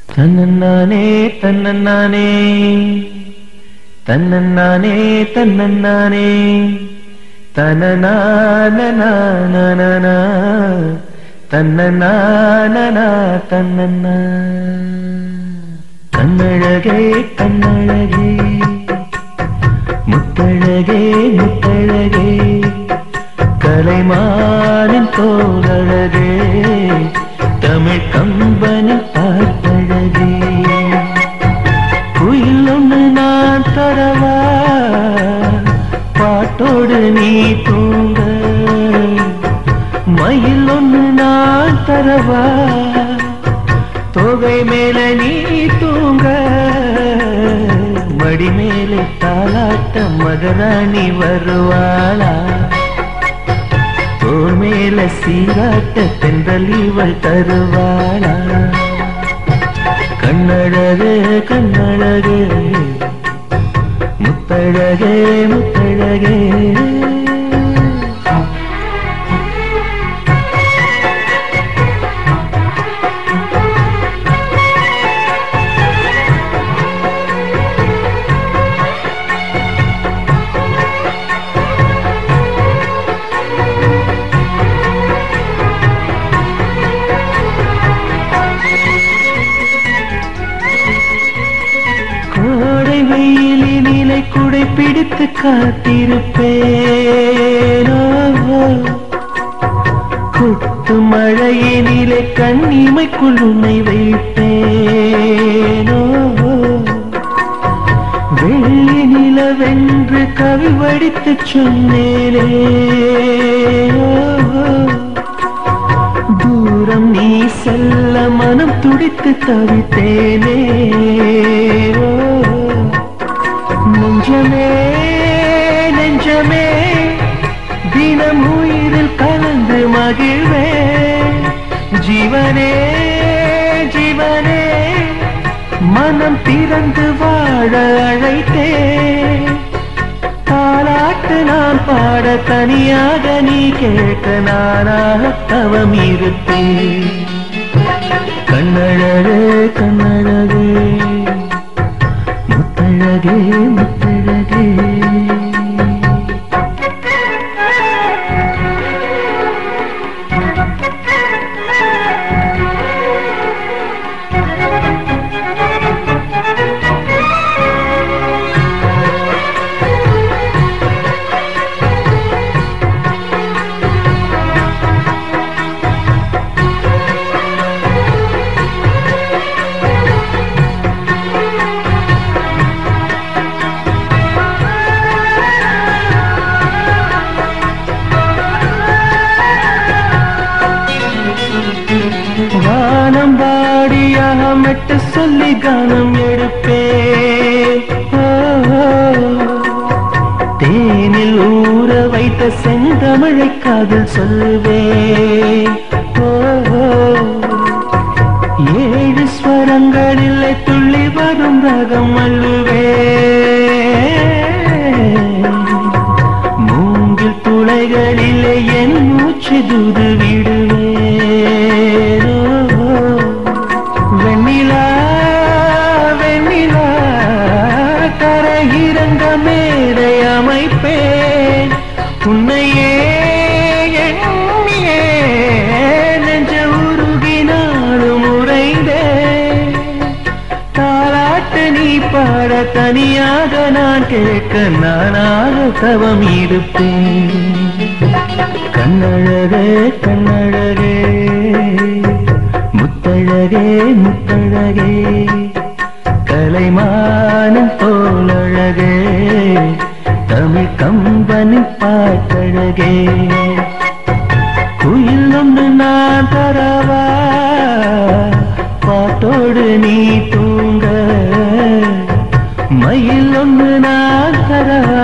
தன்னன்னானே தன்னன்னானே தன்னன்னானே தன்னன்னானே தனநானநானனா தன்னநானனா தன்னன்னா கண்ணழகே கண்ணழகே முத்தழகே முத்தழகே கலைமானின் தோழழகே தமிழ் கம்பனின் பார்த்தழகே குயில் ஒன்று நான் தரவா பாட்டோடு நீ தூங்க மயில் ஒன்று நான் தரவா தொகை மேல நீ தூங்க மடி மேலே தாளாட்ட மகராணி வருவாளா தோள் மேல சீராட்ட தென்றல் இவள் தருவாளா கண்ணழகு கண்ணழகு முத்தழகே முத்தழகே கோடை வெயிலினிலை குடை பிடித்து காத்திருப்பேனோ கொட்டு மழையினிலே கண்ணிமைக்குள் உன்னை வைப்பேனோ வெள்ளி நிலவென்று கவி வடித்து சொன்னேனே தூரம் நீ செல்ல மனம் துடித்து தவித்தேனே ஓ, நெஞ்சமே நெஞ்சமே தினம் உயிரில் கலந்து மகிழ்வே ஜீவனே ஜீவனே மனம் திறந்து வாழ அழைத்தே தாலாட்டு நான் பாட தனியாக நீ கேட்க நானாக தவம் இருப்பேன் கண்ணழகு கண்ணழகு முத்தழகே முத்தழகே வானம் வாடியாக மெட்டு சொல்லி கானம் எடுப்பே ஓ, ஓ. தேனில் ஊற வைத்த செந்தமிழை காதல் சொல்லுவே ஓ, ஓ. ஏழு ஸ்வரங்களில் துள்ளி வரும் ரகம் அல்லுவே மூங்கில் துளைகளிலே என் மூச்சு தூது விடுவே வெண்ணிலா வெண்ணிலா கரையிறங்க மேடை அமைப்பேன் உன்னையே எண்ணியே நெஞ்ச உருகினாலும் உறைந்தேன் தாலாட்டு நீ பாட தனியாக நான் கேட்க நானாக தவம் இருப்பேன் கண்ணழகே கண்ணழகே முத்தழகே முத்தழகே கலைமானம் தோழழகே தமிழ் கம்பனின் பாட்டழகே குயில் ஒன்று நான் தரவா பாட்டோடு நீ தூங்க மயில் ஒன்று நான் தரவா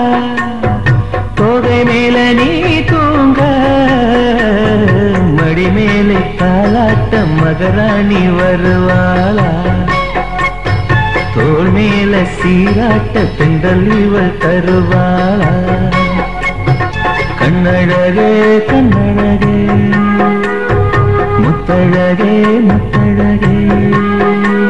தோகை மேல நீ தூங்க மடி மேலே தாளாட்ட மகராணி வருவாளா தோள் மேல சீராட்ட பெண்கள் இவள் தருவாளா கண்ணழகே கண்ணழகே முத்தழகே முத்தழகே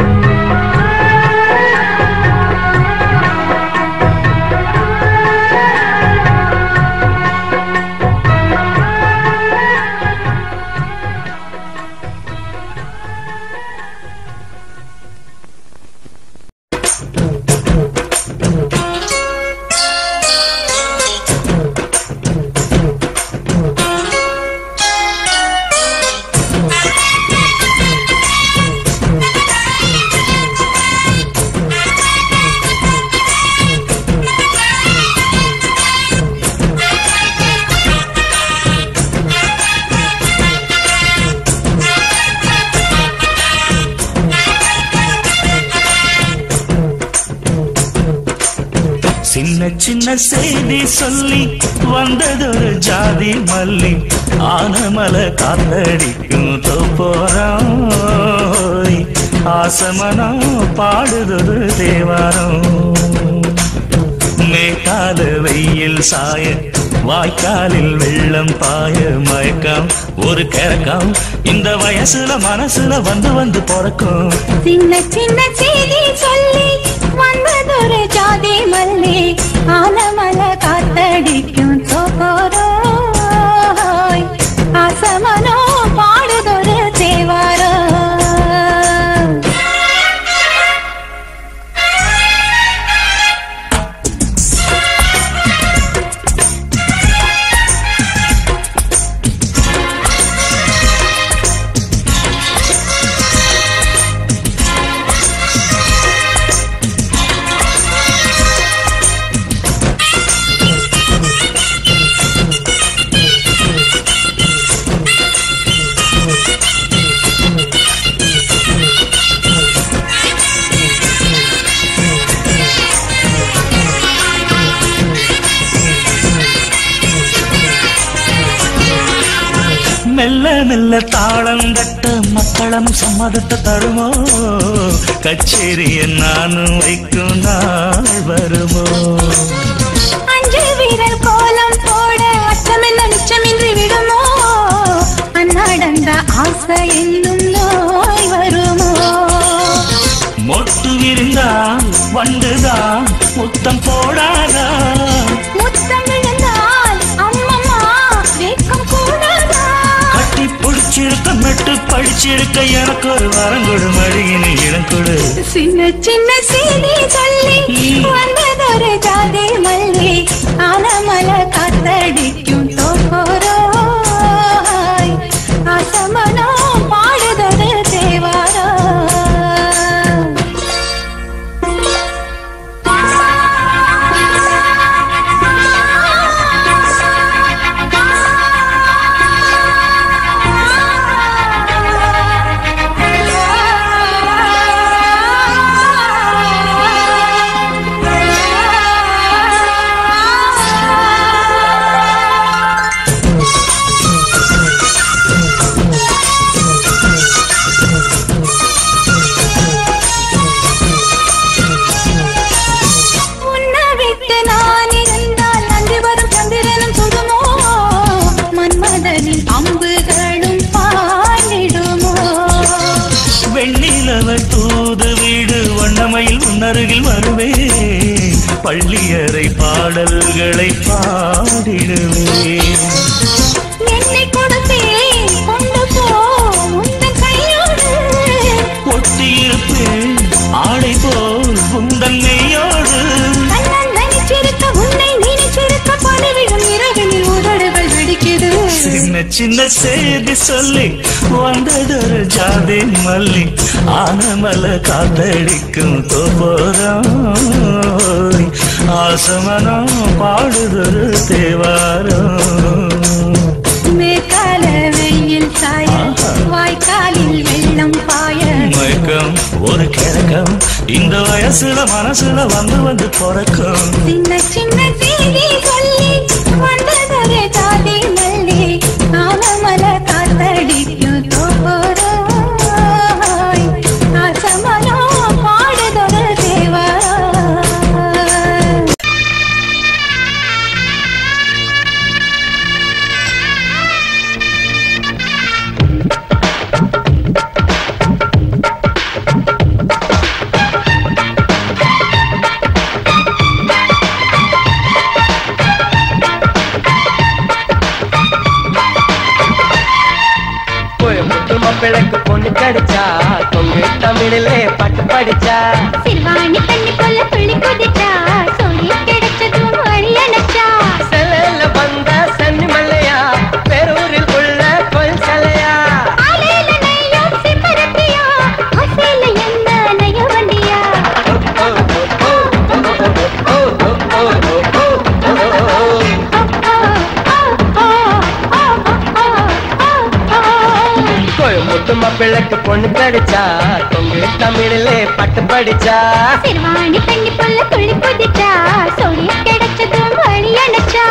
சின்ன சின்ன செய்தி சொல்லி வந்ததொரு ஜாதி மல்லி ஆனமல காத்தடிக்கும் தோப்போரம் ஆசமனம் பாடுதொரு தேவாரம் மேற்கால வெயில் சாய வாய்க்காலில் வெள்ளம் பாய மயக்கம் ஒரு கிறக்கம் இந்த வயசுல மனசுல வந்து வந்து பிறக்கும் சின்ன சின்ன செய்தி சொல்லி வந்ததொரு ஜாதி மல்லி ஆலமல காத்தடிக்கும் சோகோரோய் ஆசமனோ பாடுதொரு தேவாரோ மெல்ல மெல்ல தாளம் தட்ட மக்களும் சம்மதத்தை தருமோ கச்சேரிய நானும் வைக்கும் நாள் வருமோ அஞ்சு வீரல் கோலம் போட அச்சமென்ன நிச்சமின்றி விடுமோ அன்னாடந்த ஆசை என்னும் நோய் வருமோ மொட்டு விரிந்தான் வண்டுதான் முத்தம் போடாதா முத்தம் விழுந்தால் அம்மம்மா வேக்கம் கூடாதா கட்டி பிடிச்சிருக்க மெட்டு படிச்சிருக்க எனக்கு ஒரு வரங்கொடு மடியின இளங்கொடு சின்ன சின்ன செய்தி சொல்லி வந்ததொரு ஜாதி மல்லி ஆனமல காத்தடிக்கும் தோப்போரோய் ஆசமனோ பாடுதொரு தேவாரோ உன்னை விட்டு நான் இருந்தால் நன்றி வரும் சந்திரனும் சுடுமோ மன்மதனின் அம்புகளும் பாடிடுமோ வெண்ணிலவ தூது வீடு வண்ணமையில் முன்னருகில் வருவே பள்ளியறை பாடல்களை பாடிடுவே என்னை கொடுத்தேன் கொண்டு போ உந்தன் கையோடு ஒட்டியிருப்பேன் ஆடை போல் உந்தன் மெய்யோடு கண்ணன் நினைச்சிருக்க உன்னை நினைச்சிருக்க பணிவிடும் இரவினில் உதடுகள் வெடிக்குது சின்ன சின்ன செய்தி சொல்லி வந்ததொரு ஜாதி மல்லி ஆனமல காத்தடிக்கும் தோபோரம் ஆசமனம் பாடுதொரு தேவாரம் மேற்கால வெயில் சாய வாய்க்காலில் வெள்ளம் பாய மயக்கம் ஒரு கிழக்கம் இந்த வயசுல மனசுல வந்து வந்து பிறக்கும் சின்ன சின்ன செய்தி சொல்லி வந்ததொரு ஜாதி மல்லி ஆலமல காத்தடிக்கும் தோப்போரோய் ஆசமனோ பாடுதொரு தேவா கோயம்புத்தூர் மாப்பிளைக்கு பொண்ணு கிடைச்சா கொங்கு தமிழிலே பாட்டு படிச்சா சிறுவாணி தண்ணி கொல்ல துள்ளி குதிச்சா சொல்லி கிடைச்சதும் வழி அணைச்சா செல்ல வந்த சன்னி மல்லையா பெரூரில் உள்ள கொல் சலையா ஆலையில நெய்யும் சிம்மரத்தியா ஆசையில என்ன நெய்ய வண்டியா கோயம்புத்தூர் மாப்பிள்ளைக்கு பொண்ணு கிடைச்சா தொங்கு தமிழிலே பட்டு படிச்சா சிறுவாணி தண்ணி புல்ல துள்ளி குதிச்சா சோடி கிடைச்சதும் வழி அணைச்சா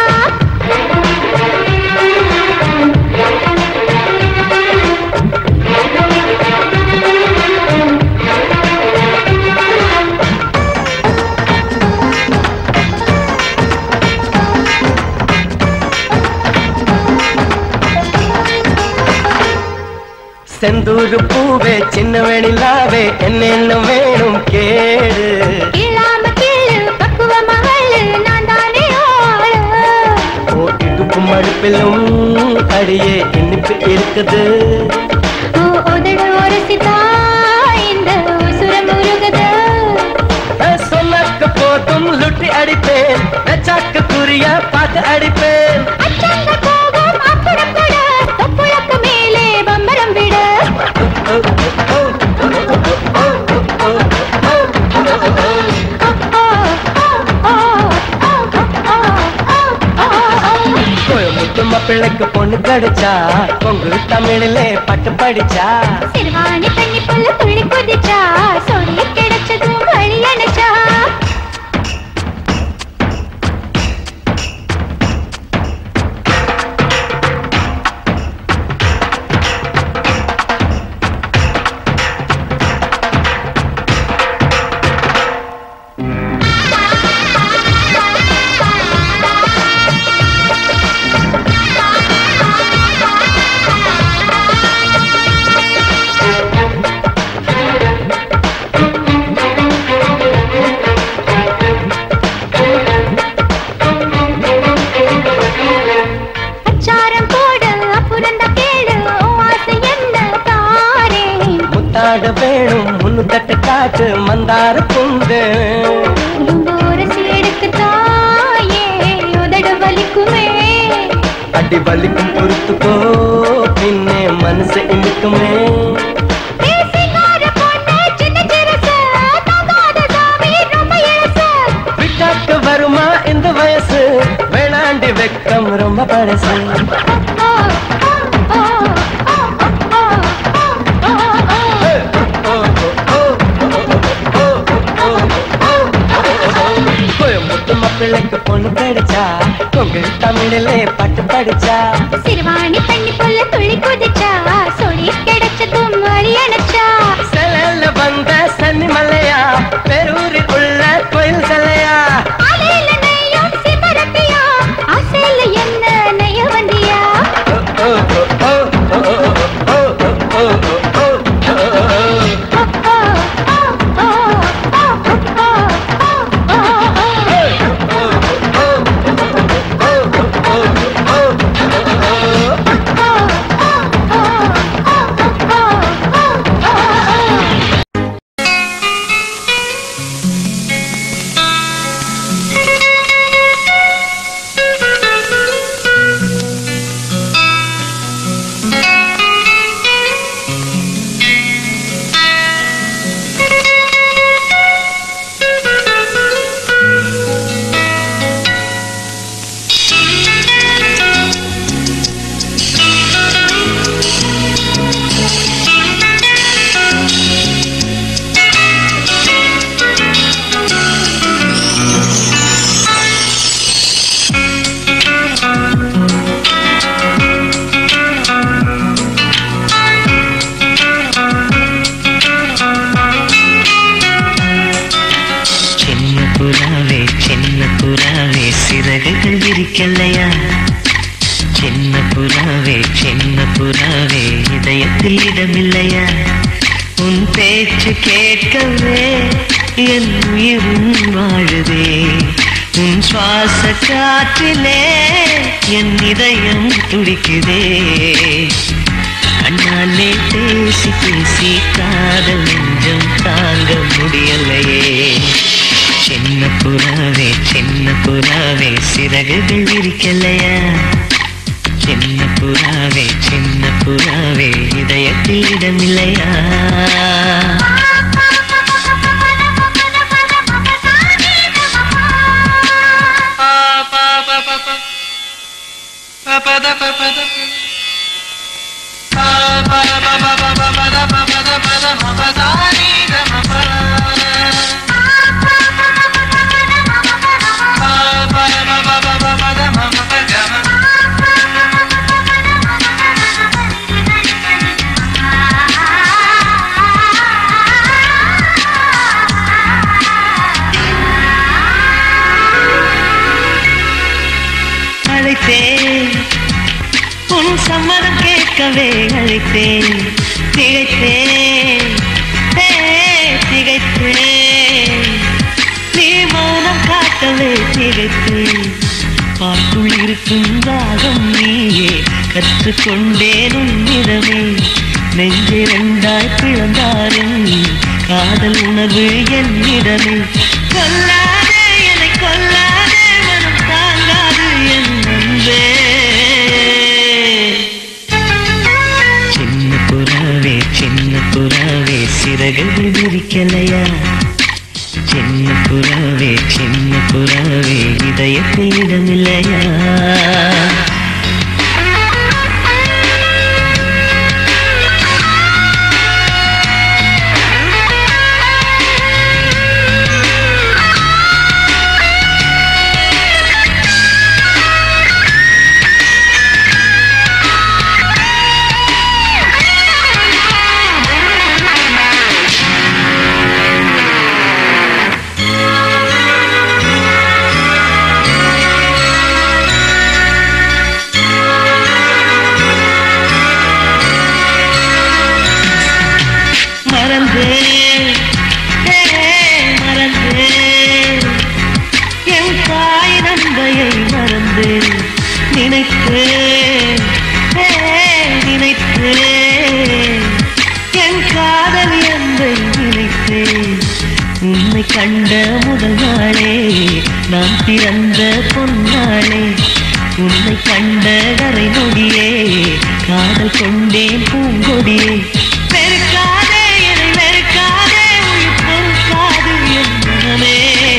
செந்தூரு பூவே சின்ன வெணிலாவே என்னென்ன வேணும் கேடு இல்லாம கீழு பக்குவ மகளு நான் தானே ஆளு ஓ இடுப்பு மடுப்பிலும் அடியே இனிப்பு இருக்குது ஓ உதடு உரசிதா இந்த உசுரம் உருகுது நான் சொன்னாக்க போதும் லுட்டி அடிப்பேன் நச்சாக்க குறிய பார்த்து அடிப்பேன் அச்சங்க கோபம் அப்புறம் கூட தொப்புளுக்கு மேலே பம்பரம் விட ஓ, ஓ, ஓ, ஓ, ஓ, ஓ, ஓ, ஓ, ஓ, ஓ. கோயமுத்து மாப்பிள்ளைக்கு பொண்ணு கிடைச்சா பொங்கு தமிழிலே பட்டு படிச்சா சிறுவாணி தண்ணி புல்ல துள்ளி குதிச்சா சோடி கிடைச்சதும் வழி அணைச்சா அச்சாரம் போடு அப்புறந்த கேடு உன் ஆசை என்ன தாரே முத்தாட வேணும் முன்னு தட்டு காட்டு மந்தார புந்து உடம்பு எடுக்கு தாயே உதடு வலிக்குமே அடி வலிக்கும் பொறுத்துக்கோ பின்னே மனசு இனிக்குமே பேசினார பொண்ணு சின்ன சிறுசு தாங்காத சாமி ரொம்ப இழுசு விட்டாக்க வருமா இந்த வயசு வேணாண்டி வெக்கம் ரொம்ப பழசு ஓ, ஓ, ஓ, ஓ, ஓ, ஓ, ஓ, ஓ, ஓ. கோயமுத்து மாப்பிள்ளைக்கு பொண்ணு படிச்சா கொங்கு தமிழிலே பட்டு படிச்சா சிறுவாணி தண்ணி புல்ல துள்ளி குதிச்சா சொடி கிடைச்சதும் வழி அணைச்சா செலல வந்த சன்னி மலையா பெரூரில் உள்ள கோயில் சிலையா ஆலையில நெய்யும் சிமரத்தியா ஆசையில என்ன நெய்ய வந்தியா ஓ, ஓ, ஓ, ஓ, ஓ, ஓ, ஓ, ஓ, ஓ, ஓ, ஓ. ஓ, ஓ, ஓ, ஓ, ஓ, ஓ, ஓ, ஓ, ஓ. சின்ன புறாவே சின்ன புறாவே சிறகுகள் விரிக்கலையா சின்ன புறாவே சின்ன புறாவே இதயத்தில் இடமில்லையா உன் பேச்சு கேட்கவே என் உயிரும் வாழுதே உன் சுவாச காற்றிலே என் இதயம் துடிக்குதே கண்ணாலே பேசி பேசி காதல் நெஞ்சம் தாங்க முடியலையே சின்ன புறாவே சின்ன புறாவே சிறகுகள் விரிக்கலையா சின்ன புறாவே சின்ன புறாவே இதயத்தில் இடமில்லையா பத அழைத்தேன் உன் சம்மதம் கேட்கவே அழைத்தேன் திகைத்தேன் ஏ, திகைத்தேன் நீ மௌனம் காட்டவே திகைத்தேன் பாட்டுள் இருக்கும் ராகம் நீயே கற்றுக்கொண்டேன் உன்னிடமே நெஞ்சிரண்டாய் பிளந்தாரின் காதல் உணர்வு என்னிடமே கொல்லாதே என்னை கொல்லாதே மனம் தாங்காது என் அன்பே சின்ன புறாவே சின்ன புறாவே சிறகுகள் விரிக்கலையா சின்ன புறாவே சின்ன புறாவே இதயத்தில் இடமில்லையா மறந்தேன் ஏ, மறந்தேன் என் தாய் நந்தையை மறந்தேன் நினைத்தேன் ஏ, நினைத்தேன் என் காதல் என்பை நினைத்தேன் உன்னை கண்ட முதல் நாளே நான் பிறந்த பொன்னாளே உன்னை கண்ட கரை நொடியே காதல் கொண்டேன் பூங்கொடியே வெறுக்காதே என்னை வெறுக்காதே உயிர் பொறுக்காது என் மனமே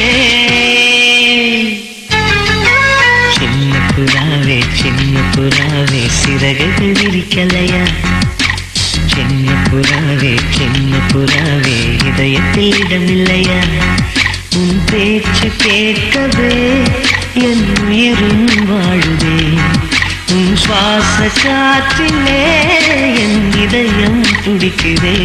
சின்ன புறாவே சின்ன புறாவே சிறகுகள் விரிக்கலையா சின்ன புறாவே சின்ன புறாவே இதயத்தில் இடமில்லையா உன் பேச்சு கேட்கவே என் உயிரும் வாழுதே உன் சுவாச காற்றிலே என் இதயம் துடிக்குதே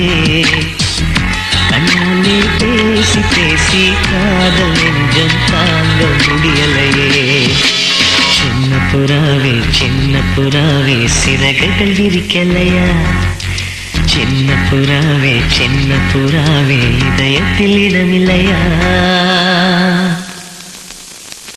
கண்ணாலே பேசி பேசி காதல் நெஞ்சம் தாங்க முடியலையே சின்ன புறாவே சின்ன புறாவே சிறகுகள் விரிக்கலையா சின்ன புறாவே சின்ன புறாவே இதயத்தில் இடமில்லையா